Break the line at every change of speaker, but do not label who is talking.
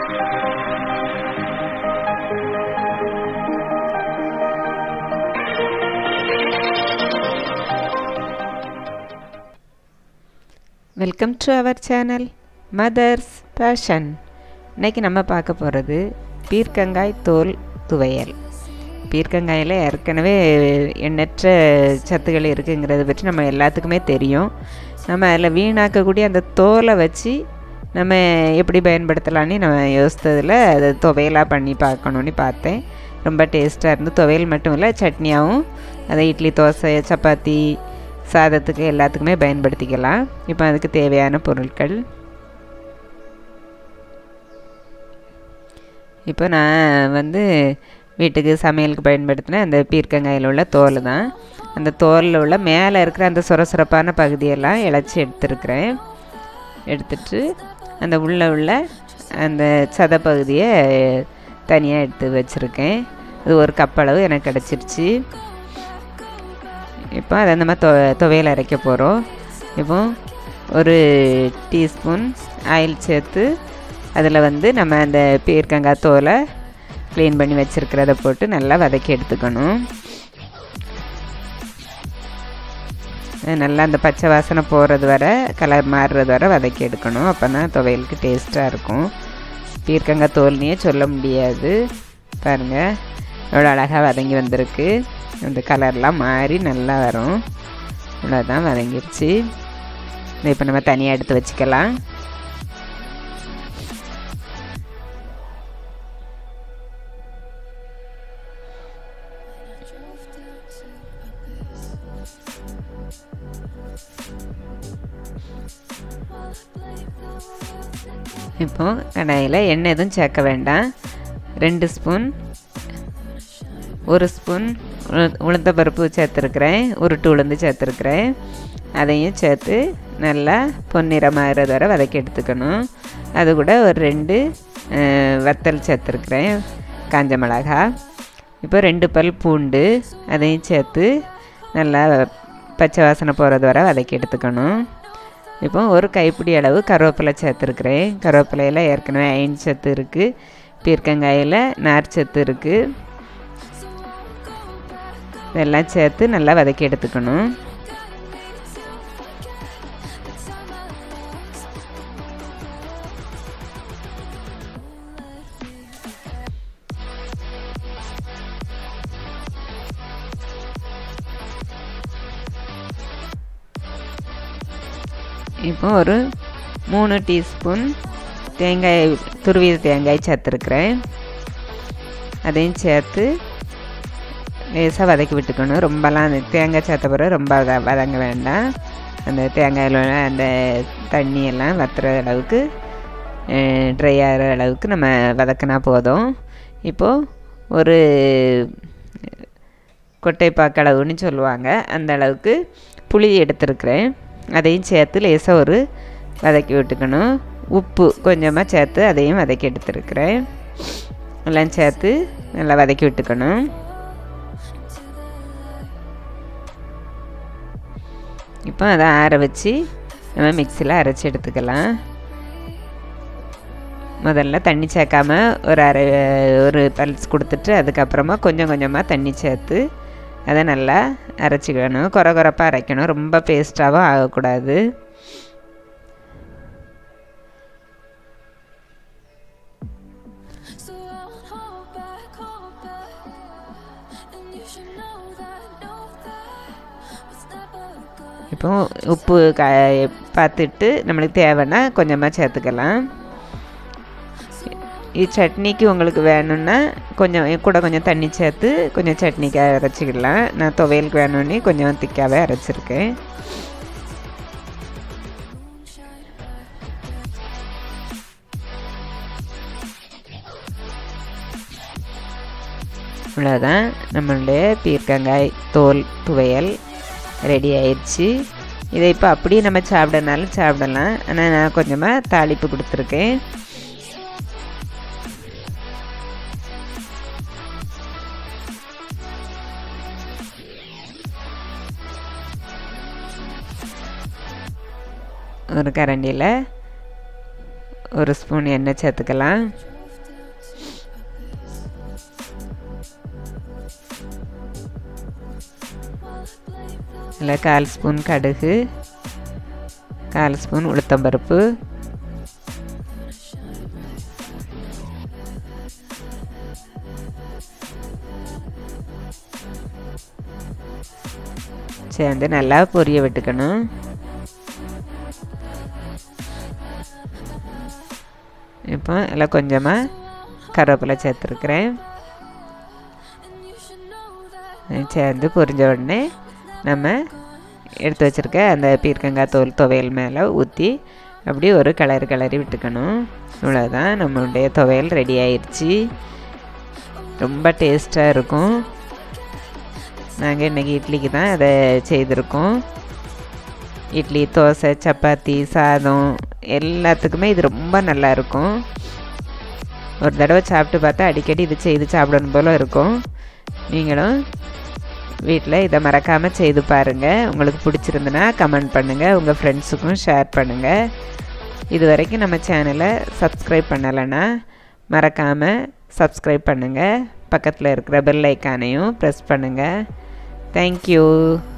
welcome to our channel mother's passion இன்னைக்கு நம்ம பார்க்க போகிறது பீர்க்கங்காய் தோல் துவையல் பீர்க்கங்காயில் ஏற்கனவே எண்ணற்ற சத்துக்கள் இருக்குங்கிறத பற்றி நம்ம எல்லாத்துக்குமே தெரியும் நம்ம அதில் வீணாக்கக்கூடிய அந்த தோலை வச்சு நம்ம எப்படி பயன்படுத்தலான்னு நம்ம யோசித்ததில் அதை துவையலாக பண்ணி பார்க்கணுன்னு பார்த்தேன் ரொம்ப டேஸ்ட்டாக இருந்து துவையல் மட்டும் இல்லை சட்னியாகவும் அதை இட்லி தோசை சப்பாத்தி சாதத்துக்கு எல்லாத்துக்குமே பயன்படுத்திக்கலாம் இப்போ அதுக்கு தேவையான பொருட்கள் இப்போ நான் வந்து வீட்டுக்கு சமையலுக்கு பயன்படுத்தின அந்த பீர்க்கங்காயில் உள்ள தோல் தான் அந்த தோலில் உள்ள மேலே இருக்கிற அந்த சுரசுரப்பான பகுதியெல்லாம் இழைச்சி எடுத்துருக்கிறேன் எடுத்துட்டு அந்த உள்ளே உள்ள அந்த சத பகுதியை தனியாக எடுத்து வச்சுருக்கேன் அது ஒரு கப் அளவு எனக்கு கிடச்சிருச்சு இப்போ அதை நம்ம தொ துவையல் அரைக்க போகிறோம் இப்போ ஒரு டீஸ்பூன் ஆயில் சேர்த்து அதில் வந்து நம்ம அந்த பீர்க்கங்காய் தோலை க்ளீன் பண்ணி வச்சுருக்கிறத போட்டு நல்லா வதக்கி எடுத்துக்கணும் நல்லா அந்த பச்சை வாசனை போகிறது வர கலர் மாறுறது வர வதக்கி எடுக்கணும் அப்போ தான் துவையலுக்கு டேஸ்ட்டாக இருக்கும் பீர்க்கங்காய் தோல்னையே சொல்ல முடியாது பாருங்கள் எவ்வளோ அழகாக வதங்கி வந்திருக்கு அந்த கலர்லாம் மாறி நல்லா வரும் இவ்வளோதான் வதங்கிருச்சு இப்போ நம்ம தனியாக எடுத்து வச்சுக்கலாம் இப்போ கடாயில் எண்ணெய் எதுவும் சேர்க்க வேண்டாம் ரெண்டு ஸ்பூன் ஒரு ஸ்பூன் உளுந்த பருப்பு சேர்த்துருக்குறேன் உருட்டு உளுந்து சேர்த்துருக்குறேன் அதையும் சேர்த்து நல்லா பொன்னிறமாகிறது வரை வதக்கி எடுத்துக்கணும் அது கூட ஒரு ரெண்டு வத்தல் சேர்த்துருக்குறேன் காஞ்ச மிளகா இப்போ ரெண்டு பல் பூண்டு அதையும் சேர்த்து நல்லா பச்சை வாசனை போகிறது வரை வதக்கி எடுத்துக்கணும் இப்போ ஒரு கைப்பிடி அளவு கருவேப்பிலை சேர்த்துருக்குறேன் கருவேப்பிலையில் ஏற்கனவே அயன் சத்து இருக்குது பீர்க்கங்காயில் நார் சத்து இருக்குது இதெல்லாம் சேர்த்து நல்லா வதக்கி எடுத்துக்கணும் இப்போ ஒரு மூணு டீஸ்பூன் தேங்காய் துருவிய தேங்காய் சேர்த்துருக்குறேன் அதையும் சேர்த்து லேசாக வதக்கி விட்டுக்கணும் ரொம்பலாம் அந்த தேங்காய் சேர்த்த பிறகு ரொம்ப வதங்க வேண்டாம் அந்த தேங்காயில் அந்த தண்ணியெல்லாம் வத்துற அளவுக்கு ட்ரை ஆகிற அளவுக்கு நம்ம வதக்கினா போதும் இப்போது ஒரு கொட்டைப்பாக்களவுன்னு சொல்லுவாங்க அந்த அளவுக்கு புளி எடுத்துருக்குறேன் அதையும் சேர்த்து லேசாக ஒரு வதக்கி விட்டுக்கணும் உப்பு கொஞ்சமாக சேர்த்து அதையும் வதக்கி எடுத்துருக்குறேன் எல்லாம் சேர்த்து நல்லா வதக்கி விட்டுக்கணும் இப்போ அதை ஆற வச்சு நம்ம மிக்சியில் அரைச்சி எடுத்துக்கலாம் முதல்ல தண்ணி சேர்க்காம ஒரு அரை ஒரு பல்ஸ் கொடுத்துட்டு அதுக்கப்புறமா கொஞ்சம் கொஞ்சமாக தண்ணி சேர்த்து அதை நல்லா அரைச்சிக்கணும் குறை குறைப்பாக அரைக்கணும் ரொம்ப பேஸ்ட்டாகவும் ஆகக்கூடாது இப்போ உப்பு க பார்த்துட்டு நம்மளுக்கு தேவைன்னா கொஞ்சமாக சேர்த்துக்கலாம் சட்னிக்கு உங்களுக்கு வேணும்னா கொஞ்சம் கூட கொஞ்சம் தண்ணி சேர்த்து கொஞ்சம் சட்னிக்கு அரைச்சிக்கலாம் நான் துவையலுக்கு வேணும்னு கொஞ்சம் திக்காகவே அரைச்சிருக்கேன் இவ்வளோதான் நம்மளுடைய பீர்க்கங்காய் தோல் துவையல் ரெடி ஆயிடுச்சு இதை இப்போ அப்படியே நம்ம சாப்பிடனாலும் சாப்பிடலாம் ஆனால் நான் கொஞ்சமாக தாளிப்பு கொடுத்துருக்கேன் ஒரு கரண்டியில் ஒரு ஸ்பூன் எண்ணெய் சேர்த்துக்கலாம் இல்லை கால் ஸ்பூன் கடுகு கால் ஸ்பூன் உளுத்தம்பருப்பு சேர்ந்து நல்லா பொரிய விட்டுக்கணும் இப்போ எல்லாம் கொஞ்சமாக கருவேப்பிலை சேர்த்துருக்குறேன் சேர்ந்து பொரிஞ்ச உடனே நம்ம எடுத்து வச்சுருக்க அந்த பீர்க்கங்காய் தோல் துவையல் மேலே ஊற்றி அப்படியே ஒரு கிளறி கிளறி விட்டுக்கணும் இவ்வளோதான் நம்மளுடைய துவையல் ரெடி ஆயிடுச்சு ரொம்ப டேஸ்ட்டாக இருக்கும் நாங்கள் இன்றைக்கி இட்லிக்கு தான் அதை செய்திருக்கோம் இட்லி தோசை சப்பாத்தி சாதம் எல்லாத்துக்குமே இது ரொம்ப நல்லா இருக்கும் ஒரு தடவை சாப்பிட்டு பார்த்தா அடிக்கடி இது செய்து சாப்பிடணும் போல் இருக்கும் நீங்களும் வீட்டில் இதை மறக்காமல் செய்து பாருங்கள் உங்களுக்கு பிடிச்சிருந்துன்னா கமெண்ட் பண்ணுங்கள் உங்கள் ஃப்ரெண்ட்ஸுக்கும் ஷேர் பண்ணுங்கள் இது வரைக்கும் நம்ம சேனலை சப்ஸ்கிரைப் பண்ணலைன்னா மறக்காமல் சப்ஸ்கிரைப் பண்ணுங்கள் பக்கத்தில் இருக்கிற பெல் ஐக்கானையும் ப்ரெஸ் பண்ணுங்கள் தேங்க்யூ